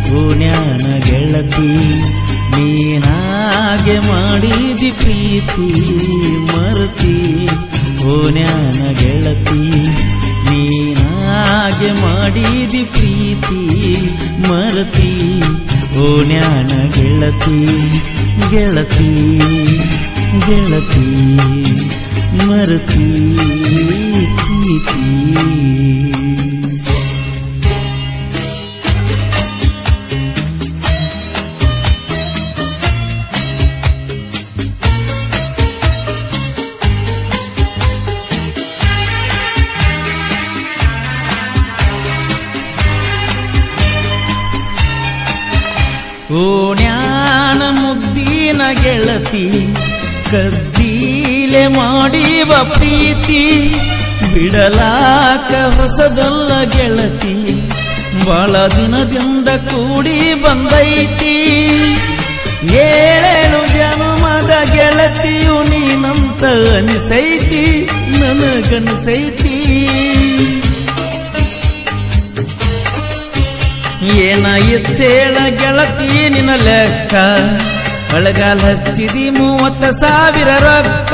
ಓಣ್ಯಾನ ಗೆಳತಿ ನೀನಾಗೆ ಮಾಡಿದಿ ಪ್ರೀತಿ ಮರತಿ ಓಣ್ಯಾನ ಗೆಳತಿ ನೀನಾಗೆ ಮಾಡಿದಿ ಪ್ರೀತಿ ಮರತಿ ಓಣ್ಯಾನ ಗೆಳತಿ ಗೆಳತಿ ಗೆಳತಿ ಮರತಿ ಪ್ರೀತಿ ಓಣ್ಯಾನ ಮುದ್ದಿನ ಗೆಳತಿ ಕದ್ದೀಲೆ ಮಾಡಿವ ಪ್ರೀತಿ ಬಿಡಲಾಕ ಹೊಸದಲ್ಲ ಗೆಳತಿ ಬಹಳ ದಿನದಿಂದ ಕೂಡಿ ಬಂದೈತಿ ಏಳೇಳು ಜನ್ಮದ ಗೆಳತಿಯು ನೀನಂತ ಅನಿಸೈತಿ ನನಗನಿಸೈತಿ ಏನ ಎತ್ತೇಳ ಗೆಳತಿ ನಿನ್ನ ಲೆಕ್ಕ ಒಳಗಾಲ ಹಚ್ಚಿದಿ ಮೂವತ್ತ ಸಾವಿರ ರೊಕ್ಕ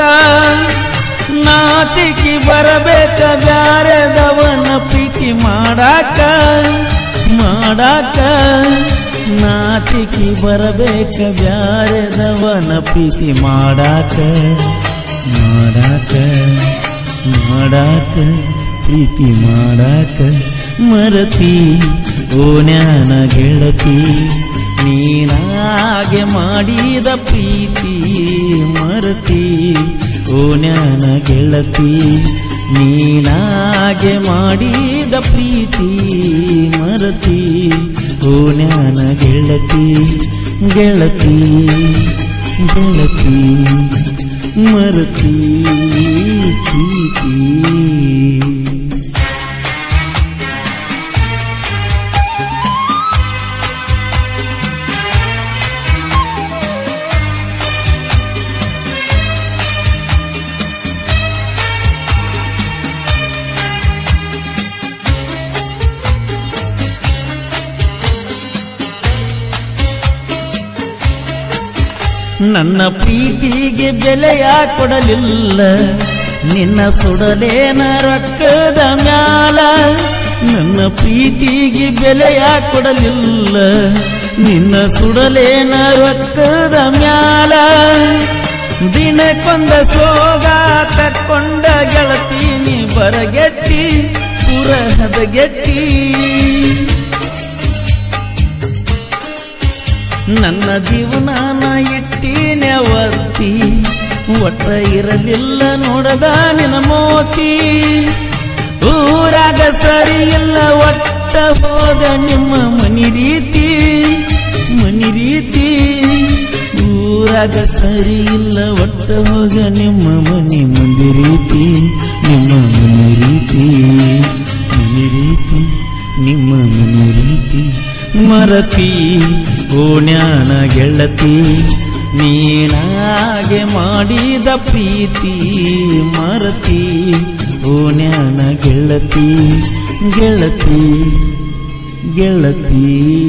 ನಾಚಿಕಿ ಬರಬೇಕ ಬ್ಯಾರೆದವನ ಪ್ರೀತಿ ಮಾಡಾಕ ಮಾಡಾಕ ನಾಚಿಕಿ ಬರಬೇಕ ಬ್ಯಾರೆದವನ ಪ್ರೀತಿ ಮಾಡಾಕ ಮಾಡಾಕ ಮಾಡಾಕ ಪ್ರೀತಿ ಮಾಡಾಕ ಮರತಿ ಓನ್ಯಾನ ಗೆಳತಿ ನೀನಾಗೆ ಮಾಡಿದ ಪ್ರೀತಿ ಮರತಿ ಓನ್ಯಾನ ಗೆಳತಿ ನೀನಾಗೆ ಮಾಡಿದ ಪ್ರೀತಿ ಮರತಿ ಓನ್ಯಾನ ಗೆಳತಿ ಗೆಳತಿ ಗೆಳತಿ ಮರತಿ ಪ್ರೀತಿ ನನ್ನ ಪ್ರೀತಿಗೆ ಬೆಲೆಯ ಕೊಡಲಿಲ್ಲ ನಿನ್ನ ಸುಡಲೇನ ರೊಕ್ಕದ ಮ್ಯಾಲ ನನ್ನ ಪ್ರೀತಿಗೆ ಬೆಲೆಯ ಕೊಡಲಿಲ್ಲ ನಿನ್ನ ಸುಡಲೇನ ರೊಕ್ಕದ ಮ್ಯಾಲ ದಿನಕ್ಕೊಂದ ಸೋಗ ತಕ್ಕೊಂಡ ಗೆಳತೀನಿ ಬರಗೆಟ್ಟಿ ಪುರಹದ ಗೆಟ್ಟಿ ನನ್ನ ಜೀವನಾನ ಇಟ್ಟಿನ ಒತ್ತಿ ಒಟ್ಟ ಇರಲಿಲ್ಲ ನೋಡದ ನಿನ ಮೋತಿ ಊರಾಗ ಸರಿ ಇಲ್ಲ ಒಟ್ಟ ಹೋಗ ನಿಮ್ಮ ಮನಿ ರೀತಿ ಮನಿ ರೀತಿ ಊರಾಗ ಸರಿ ಇಲ್ಲ ಒಟ್ಟ ಹೋಗ ನಿಮ್ಮ ಮನಿ ಮುಂದಿ ರೀತಿ ನಿಮ್ಮ ಮನಿ ರೀತಿ ಮನಿ ರೀತಿ ನಿಮ್ಮ ಮನಿ ರೀತಿ ಮರತಿ ಓಣ್ಯಾನ ಗೆಳತಿ ನೀನಾಗೆ ಮಾಡಿದ ಪ್ರೀತಿ ಮರತಿ ಓಣ್ಯಾನ ಗೆಳತಿ ಗೆಳತಿ ಗೆಳತಿ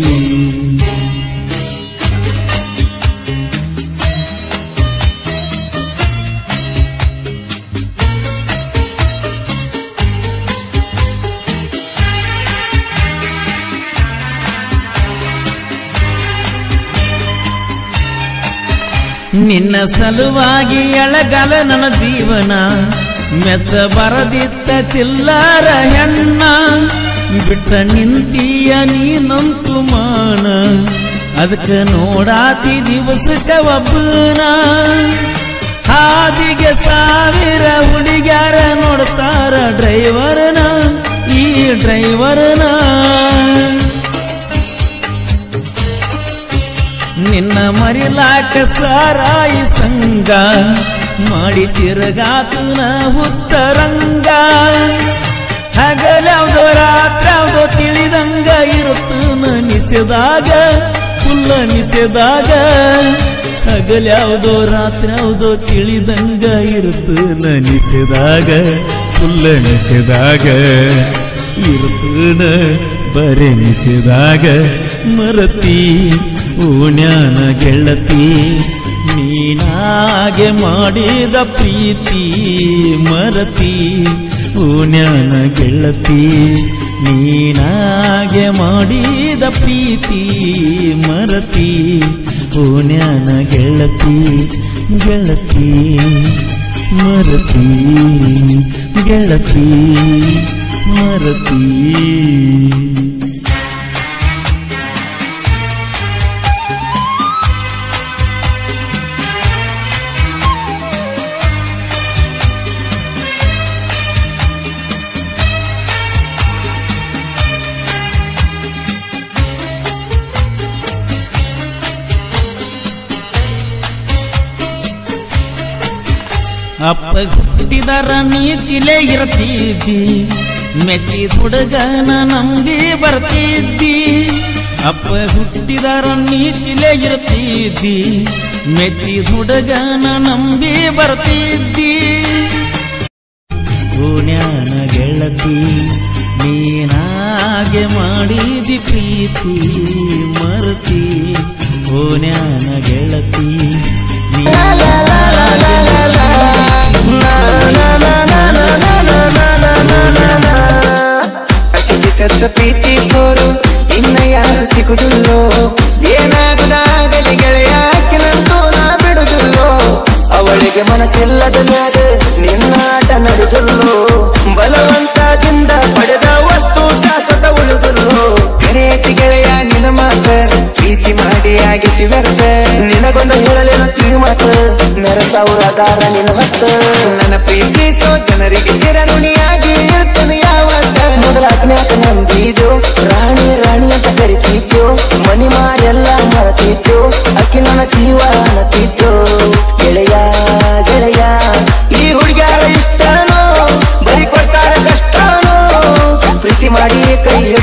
ನಿನ್ನ ಸಲುವಾಗಿ ಎಳಗಲ ನನ್ನ ಜೀವನ ಮೆಚ್ಚ ಬರದಿತ್ತ ಚಿಲ್ಲರ ಹೆಣ್ಣ ಬಿಟ್ಟ ನಿಂತೀಯ ನೀನಂತು ಮಾನ ಅದಕ್ಕ ನೋಡಾತಿ ದಿವಸಕ್ಕ ಒಬ್ಬನ ಹಾದಿಗೆ ಸಾವಿರ ಹುಡುಗ್ಯಾರ ನೋಡ್ತಾರ ಡ್ರೈವರ್ನ ಈ ಡ್ರೈವರ್ನ ನಿನ್ನ ಮರಿಲಾಕ ಸಾರಾಯಿ ಸಂಗ ಮಾಡಿ ತಿರುಗಾತುನ ಹುಚ್ಚರಂಗ ಹಗಲವ್ದೋ ರಾತ್ರವ್ದೋ ತಿಳಿದಂಗ ಇರುತ್ತನ ನಿಸೆದಾಗ ಫುಲ್ಲ ನಿಸೆದಾಗ ಹಗಲ್ಯಾವ್ದೋ ರಾತ್ರ್ಯಾವ್ದೋ ತಿಳಿದಂಗ ಇರುತ್ತನ ನಿಸೆದಾಗ ಫುಲ್ಲ ನಿಸೆದಾಗ ಇರುತ್ತನ ಬರೆ ನಿಸೆದಾಗ ಮರತಿ ಓಣ್ಯಾನ ಗೆಳತಿ ನೀನಾಗೆ ಮಾಡಿದ ಪ್ರೀತಿ ಮರತಿ ಓಣ್ಯಾನ ಗೆಳತಿ ನೀನಾಗೆ ಮಾಡಿದ ಪ್ರೀತಿ ಮರತಿ ಓಣ್ಯಾನ ಗೆಳತಿ ಗೆಳತಿ ಮರತಿ ಗೆಳತಿ ಮರತಿ ಅಪ್ಪ ಹುಟ್ಟಿದರ ನೀತಿಲೇ ಇರ್ತಿದ್ದಿ ಮೆಚ್ಚಿ ಹುಡುಗನ ನಂಬಿ ಬರ್ತಿದ್ದಿ ಅಪ್ಪ ಹುಟ್ಟಿದರ ನೀತಿಲೇ ಇರ್ತಿದ್ದಿ ಮೆಚ್ಚಿ ಹುಡುಗನ ನಂಬಿ ಬರ್ತಿದ್ದಿ ಓಣ್ಯಾನ ಗೆಳತಿ ನೀನಾಗೆ ಮಾಡಿದಿ ಪ್ರೀತಿ ಮರತಿ ಓಣ್ಯಾನ ಗೆಳತಿ ನೀ ಕಚ್ಚ ಪ್ರೀತಿ ಸೋರು ಇನ್ನ ಯಾರು ಸಿಗುದಿಲ್ಲೋ ಏನಾಗುದಾಗಲಿ ಗೆಳೆಯಾಕಿನಂತೂ ನಾ ಬಿಡುದಿಲ್ಲೋ ಅವಳಿಗೆ ಮನಸ್ಸಿಲ್ಲದ ಮ್ಯಾಗ ನಿನ್ನ ಆಟ ನಡೆದಿಲ್ಲೋ ಬಲವಂತದಿಂದ ಪಡೆದ ವಸ್ತು ಶಾಶ್ವತ ಉಳಿದಿಲ್ಲೋ ಕರೆಯತಿ ಗೆಳೆಯ ನಿನ್ನ ಮಾತ ಪ್ರೀತಿ ಮಾಡಿ ಆಗಿತಿ ವ್ಯರ್ಥ ನಿನಗೊಂದು ಹೇಳಲೇನು ಕಿವಿ ಮಾತು ಮೆರಸಾವುರದಾರ ನಿನ್ನ ಹೊತ್ತ ನನ್ನ ಪ್ರೀತಿಸೋ ಜನರಿಗೆ ಚಿರಋಣಿಯಾಗಿ ಇರ್ತೇನೆ ಯಾವತ್ತ ಮೊದಲ ಅಜ್ಞಾತ ನಂಬಿದ್ದು ರಾಣಿ ರಾಣಿ ಅಂತ ಕರಿತಿದ್ದು ಮನಿ ಮಾರೆಲ್ಲ ಮರತಿದ್ದು ಅಕ್ಕಿ ನನ್ನ ಜೀವ ಅನ್ನತಿದ್ದು ಗೆಳೆಯ ಗೆಳೆಯ ಈ ಹುಡುಗ್ಯಾರ ಇಷ್ಟನೋ ಬರಿ ಕೊಡ್ತಾರ ಕಷ್ಟನೋ ಪ್ರೀತಿ ಮಾಡಿ ಕೈ